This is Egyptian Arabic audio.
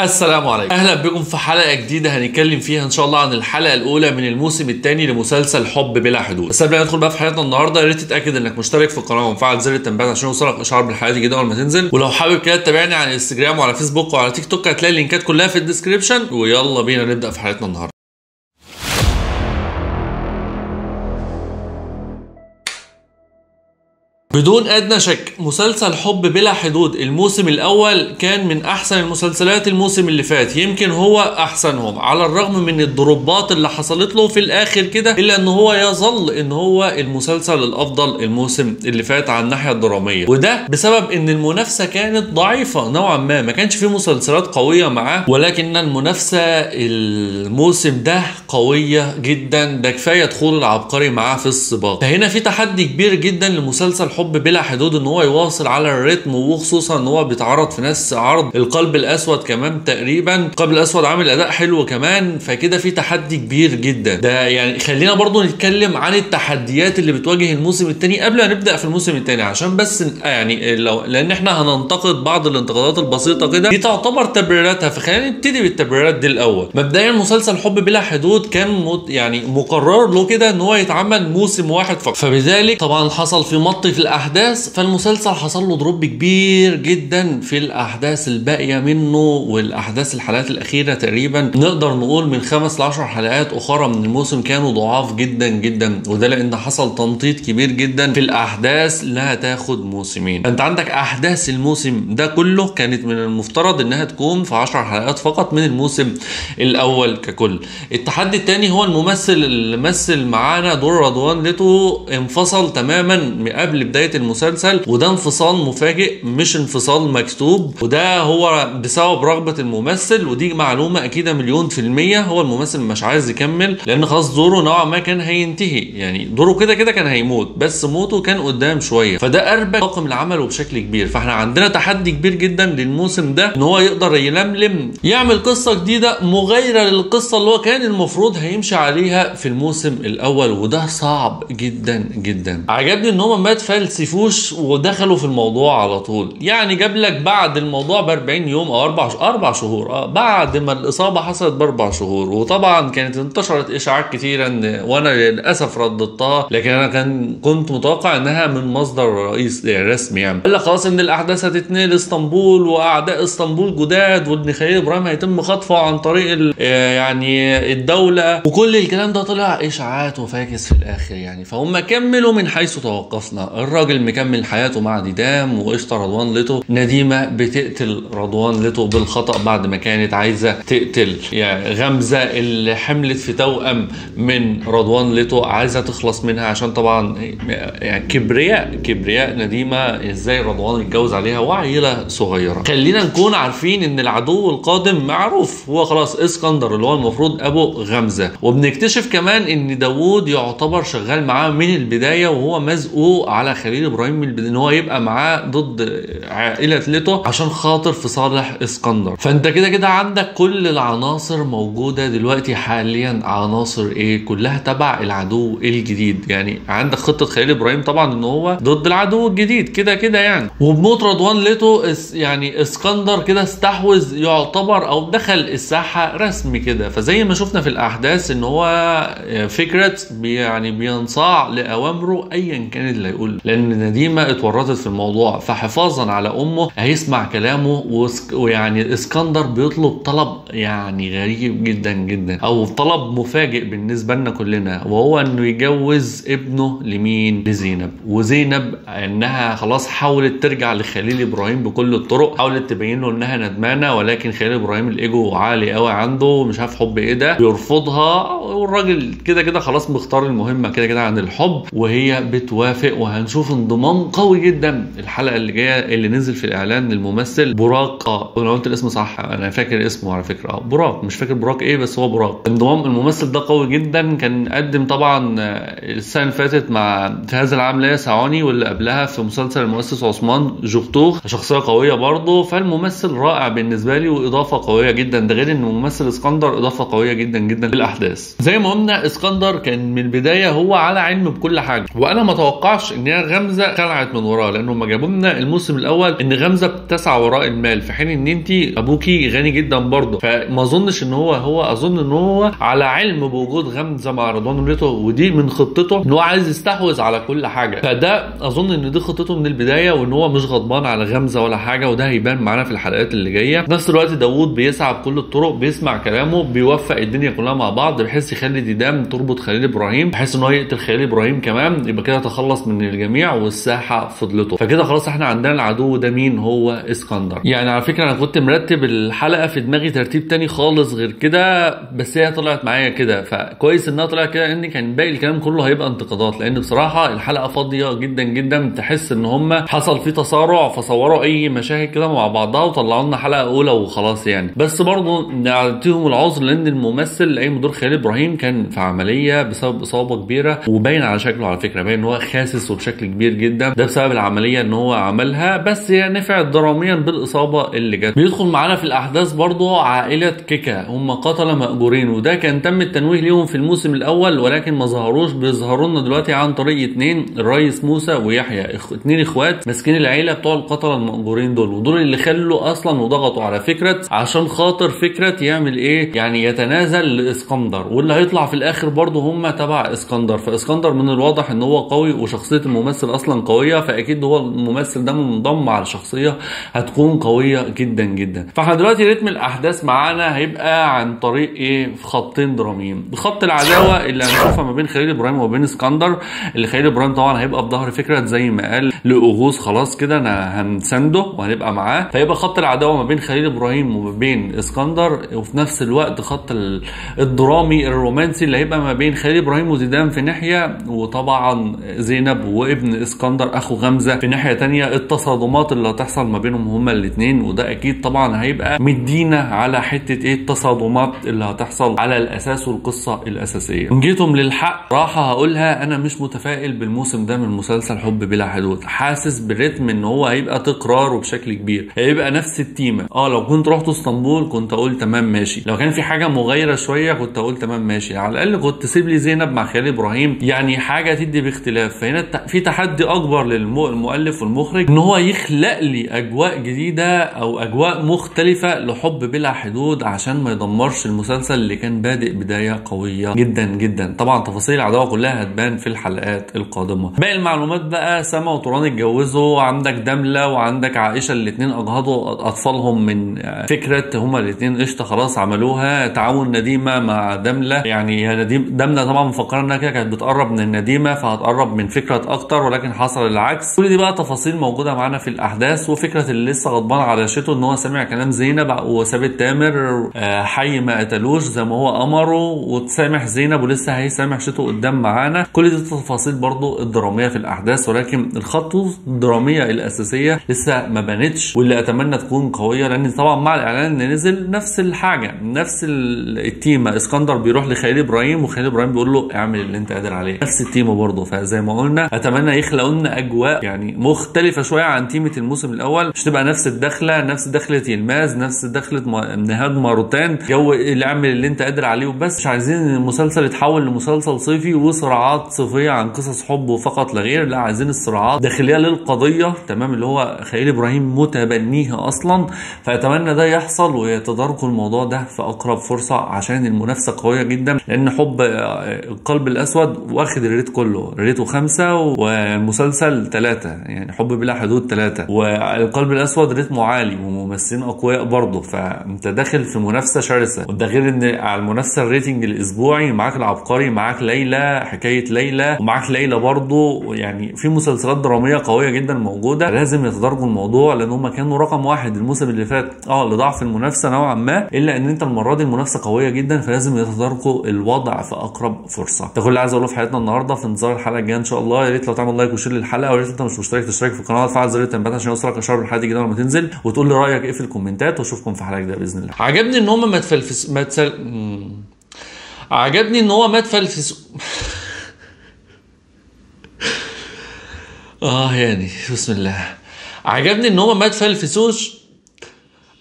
السلام عليكم اهلا بكم في حلقه جديده هنتكلم فيها ان شاء الله عن الحلقه الاولى من الموسم الثاني لمسلسل حب بلا حدود بس قبل ما ندخل بقى في حلقتنا النهارده يا ريت تتاكد انك مشترك في القناه ومفعل زر التنبيهات عشان يوصلك اشعار بالحلقات الجديده اول ما تنزل ولو حابب كده تتابعني على انستجرام وعلى فيسبوك وعلى تيك توك هتلاقي اللينكات كلها في الديسكربشن ويلا بينا نبدا في حلقتنا النهارده بدون ادنى شك مسلسل حب بلا حدود الموسم الاول كان من احسن المسلسلات الموسم اللي فات يمكن هو احسنهم على الرغم من الضربات اللي حصلت له في الاخر كده الا ان هو يظل ان هو المسلسل الافضل الموسم اللي فات على الناحيه الدراميه وده بسبب ان المنافسه كانت ضعيفه نوعا ما ما كانش في مسلسلات قويه معاه ولكن المنافسه الموسم ده قويه جدا ده كفايه دخول العبقري معاه في السباق فهنا في تحدي كبير جدا لمسلسل حب بلا حدود ان هو يواصل على الريتم وخصوصا ان هو بيتعرض في نفس عرض القلب الاسود كمان تقريبا القلب الاسود عامل اداء حلو كمان فكده في تحدي كبير جدا ده يعني خلينا برضو نتكلم عن التحديات اللي بتواجه الموسم الثاني قبل ما نبدا في الموسم الثاني عشان بس يعني لو لان احنا هننتقد بعض الانتقادات البسيطه كده دي تعتبر تبريراتها فخلينا نبتدي بالتبريرات دي الاول مبدئيا مسلسل حب بلا حدود كان مت يعني مقرر له كده ان هو يتعمل موسم واحد فقط فبذلك طبعا حصل في مط في الاحداث فالمسلسل حصل له دروب كبير جدا في الاحداث الباقيه منه والاحداث الحلقات الاخيره تقريبا نقدر نقول من خمس ل 10 حلقات اخرى من الموسم كانوا ضعاف جدا جدا وده لان حصل تمطيط كبير جدا في الاحداث انها تاخد موسمين انت عندك احداث الموسم ده كله كانت من المفترض انها تكون في 10 حلقات فقط من الموسم الاول ككل التحدي الثاني هو الممثل اللي مثل معانا دور رضوان ليتو انفصل تماما قبل بدايه المسلسل وده انفصال مفاجئ مش انفصال مكتوب وده هو بسبب رغبه الممثل ودي معلومه اكيده مليون في الميه هو الممثل مش عايز يكمل لان خلاص دوره نوعا ما كان هينتهي يعني دوره كده كده كان هيموت بس موته كان قدام شويه فده اربك طاقم العمل وبشكل كبير فاحنا عندنا تحدي كبير جدا للموسم ده ان هو يقدر يلملم يعمل قصه جديده مغايره للقصه اللي هو كان المفروض هيمشي عليها في الموسم الاول وده صعب جدا جدا عجبني ان هم ما تفلسفوش ودخلوا في الموضوع على طول يعني جاب لك بعد الموضوع ب 40 يوم او اربع اربع شهور اه بعد ما الاصابه حصلت باربع شهور وطبعا كانت انتشرت اشاعات كتيره ان وانا للاسف رددتها لكن انا كان كنت متوقع انها من مصدر رئيس رسمي يعني قال لك خلاص ان الاحداث هتتنقل اسطنبول واعداء اسطنبول جداد وان خليل ابراهيم هيتم خطفه عن طريق يعني الدوله وكل الكلام ده طلع اشاعات وفاكس في الاخر يعني فهم كملوا من حيث توقفنا الراجل مكمل حياته مع ديدام وقشطه رضوان ليتو نديمه بتقتل رضوان ليتو بالخطا بعد ما كانت عايزه تقتل يعني غمزه اللي حملت في توأم من رضوان ليتو عايزه تخلص منها عشان طبعا يعني كبرياء كبرياء نديمه ازاي رضوان يتجوز عليها وعيله صغيره خلينا نكون عارفين ان العدو القادم معروف هو خلاص اسكندر اللي هو المفروض ابو غمزه وبنكتشف كمان ان داوود يعتبر شغال معاه من البدايه وهو مزقوق على خليل ابراهيم من البدايه ان هو يبقى معاه ضد عائله ليتو عشان خاطر في صالح اسكندر فانت كده كده عندك كل العناصر موجوده دلوقتي حاليا عناصر ايه كلها تبع العدو الجديد يعني عندك خطه خليل ابراهيم طبعا ان هو ضد العدو الجديد كده كده يعني وبموت رضوان ليتو يعني اسكندر كده استحوذ يعتبر او دخل الساحه رسمي كده فزي ما شفنا في الاحداث ان هو فكره يعني بينصاع لاوامره ايا كان اللي هيقول لان نديمه اتورطت في الموضوع فحفاظا على امه هيسمع كلامه ويعني اسكندر بيطلب طلب يعني غريب جدا جدا او طلب مفاجئ بالنسبه لنا كلنا وهو انه يجوز ابنه لمين لزينب وزينب انها خلاص حاولت ترجع لخليل ابراهيم بكل الطرق حاولت تبين له انها ندمانه ولكن خليل ابراهيم الايجو عالي قوي عنده مش عارف حب ايه ده بيرفضها والراجل كده كده خلاص مختار المهمه كده كده عن الحب وهي بتوافق وهنشوف انضمام قوي جدا الحلقه اللي جايه اللي نزل في الاعلان للممثل براق اه انا قلت الاسم صح انا فاكر اسمه على فكره اه براق مش فاكر براق ايه بس هو براق انضمام الممثل ده قوي جدا كان قدم طبعا السنه اللي فاتت مع في هذا العام ليا سعاني واللي قبلها في مسلسل المؤسس عثمان جوختوخ شخصيه قويه برضه فالممثل رائع بالنسبه لي واضافه قويه جدا ده غير ان الممثل اسكندر اضافه قويه جدا جدا للاحداث زي ما قلنا اسكندر كان من البدايه هو على علم بكل حاجه وانا ما اتوقعش ان انا غمزه خلعت من وراه لانه ما جابوا لنا الموسم الاول ان غمزه بتسعى وراء المال في حين ان انت ابوكي غني جدا برضه فما اظنش ان هو هو اظن ان هو على علم بوجود غمزه مع رضوان وليته ودي من خطته ان هو عايز يستحوذ على كل حاجه فده اظن ان دي خطته من البدايه وان هو مش غضبان على غمزه ولا حاجه وده هيبان معانا في الحلقات اللي جايه في نفس الوقت داوود بيسعى بكل الطرق بيسمع كلامه بيوفق الدنيا كلها مع بعض بحيث يخلي ديدام تربط خليل ابراهيم بحيث ان هو يقتل خليل ابراهيم كمان يبقى كده تخلص من الجميع والساحه فضلته فكده خلاص احنا عندنا العدو ده مين هو اسكندر يعني على فكره انا كنت مرتب الحلقه في دماغي ترتيب تاني خالص غير كده بس هي طلعت معايا كده فكويس انها طلعت كده لان كان باقي الكلام كله هيبقى انتقادات لان بصراحه الحلقه فاضيه جدا جدا تحس ان هم حصل فيه تصارع فصوروا اي مشاهد كده مع بعضها وطلعوا لنا حلقه اولى وخلاص يعني بس برضه نعطيهم العذر لان الممثل اللي قايم بدور خالد ابراهيم كان في عمليه بسبب اصابه كبيره وباين على شكله على فكره باين ان هو خاسس وبشكل كبير جدا ده بسبب العمليه ان هو عملها بس هي نفعت دراميا بالاصابه اللي جت بيدخل معانا في الاحداث برضه عائله كيكا هم قتله مأجورين وده كان تم التنويه ليهم في الموسم الاول ولكن ما ظهروش بيظهروا لنا دلوقتي عن طريق اتنين الريس موسى ويحيى إخ... اتنين اخوات ماسكين العيله بتوع القتله المأجورين دول ودول اللي خلوا اصلا وضغطوا على فكره عشان خاطر فكره يعمل ايه يعني يتنازل لاسكندر واللي هيطلع في الاخر برضه هم تبع اسكندر فاسكندر من الواضح ان هو قوي وشخصيه الممثل اصلا قويه فاكيد هو الممثل ده منضم على شخصيه هتكون قويه جدا جدا فاحنا دلوقتي رتم الاحداث معانا هيبقى عن طريق ايه في خطين دراميين خط العداوه اللي هنشوفها ما بين خليل ابراهيم وما بين اسكندر اللي خليل ابراهيم طبعا هيبقى بظهر فكره زي ما قال لاغوث خلاص كده انا هنسنده وهنبقى معاه فيبقى خط العداوه ما بين خليل ابراهيم وما بين اسكندر وفي نفس الوقت خط الدرامي الرومانسي اللي هيبقى ما بين خليل ابراهيم وزيدان في ناحيه وطبعا زينب وابن اسكندر اخو غمزه في ناحيه تانية التصادمات اللي هتحصل ما بينهم هما الاثنين وده اكيد طبعا هيبقى مدينا على حته ايه التصادمات اللي هتحصل على الاساس والقصه الاساسيه. ان جيتم للحق راحه هقولها انا مش متفائل بالموسم ده من مسلسل حب بلا حدود، حاسس بالريتم ان هو هيبقى تكرار وبشكل كبير، هيبقى نفس التيمه، اه لو كنت رحت اسطنبول كنت اقول تمام ماشي، لو كان في حاجه مغايره شويه كنت اقول تمام ماشي، على الاقل كنت تسيب لي زينب مع خالد ابراهيم يعني حاجه تدي باختلاف، فهنا في تحدي اكبر للمؤلف والمخرج ان هو يخلق لي اجواء جديده او اجواء مختلفه لحب بلا حدود عشان ما يدمرش المسلسل اللي كان بادئ بدايه قويه جدا جدا طبعا تفاصيل العداوه كلها هتبان في الحلقات القادمه باقي المعلومات بقى سما وطوران اتجوزوا عندك دمله وعندك عائشه الاثنين اجهضوا اطفالهم من فكره هما الاثنين قشطه خلاص عملوها تعاون نديمه مع دمله يعني هي نديم دمله طبعا مفكره انها كده كانت بتقرب من النديمه فهتقرب من فكره اكتر ولكن حصل العكس كل دي بقى تفاصيل موجوده معانا في الاحداث وفكره اللي لسه غضبان على شيته ان هو سمع كلام زينب وثابت تامر حي ما قتلوش زي ما هو امره وتسامح زينب ولسه هيسامح شيته قدام معانا كل دي التفاصيل برضو الدراميه في الاحداث ولكن الخطوه الدراميه الاساسيه لسه ما بانتش واللي اتمنى تكون قويه لان طبعا مع الاعلان اللي نزل نفس الحاجه نفس التيمه اسكندر بيروح لخليل ابراهيم وخليل ابراهيم بيقول له اعمل اللي انت قادر عليه نفس التيمه برضه فزي ما قلنا اتمنى يخلقوا لنا اجواء يعني مختلفه شويه عن تيمه الموسم الاول مش تبقى نفس الدخله نفس دخله يلماز نفس دخله نهاد ماروتان جو اللي اعمل اللي انت قادر عليه وبس مش عايزين ان المسلسل يتحول لمسلسل صيفي وصراعات صيفيه عن قصص حب فقط لا غير لا عايزين الصراعات داخليه للقضيه تمام اللي هو خليل ابراهيم متبنيها اصلا فاتمنى ده يحصل ويتداركوا الموضوع ده في اقرب فرصه عشان المنافسه قويه جدا لان حب القلب الاسود واخد الريت كله ريته خمسه والمسلسل ثلاثه يعني حب بلا حدود ثلاثه والقلب الاسود ريتمه عالي وممثلين اقوياء برضه فانت داخل في منافسه شرسه وده غير ان على المنافسه الريتنج الاسبوعي معاك العبقري معاك ليلى حكايه ليلى ومعاك ليلى برضه يعني في مسلسلات دراميه قويه جدا موجوده لازم يتدرجوا الموضوع لان هم كانوا رقم واحد الموسم اللي فات اه لضعف المنافسه نوعا ما الا ان انت المره دي المنافسه قويه جدا فلازم يتداركوا الوضع في اقرب فرصه ده كل اللي عايز اقوله في حياتنا النهارده في انتظار الحلقه الجايه ان شاء الله يا ريت لو تعمل لايك وشير للحلقه ويا ريت انت مش مشترك تشترك في القناه وتفعل زر التنبيهات عشان يوصلك اشعار بالحلقه الجديده لما تنزل وتقول لي رايك ايه في الكومنتات واشوفكم في حلقه جديده باذن الله عجبني ان هم ما تفلفس ما تسل... عجبني ان هو ما تفلفس اه يعني بسم الله عجبني ان هم ما تفلفسوش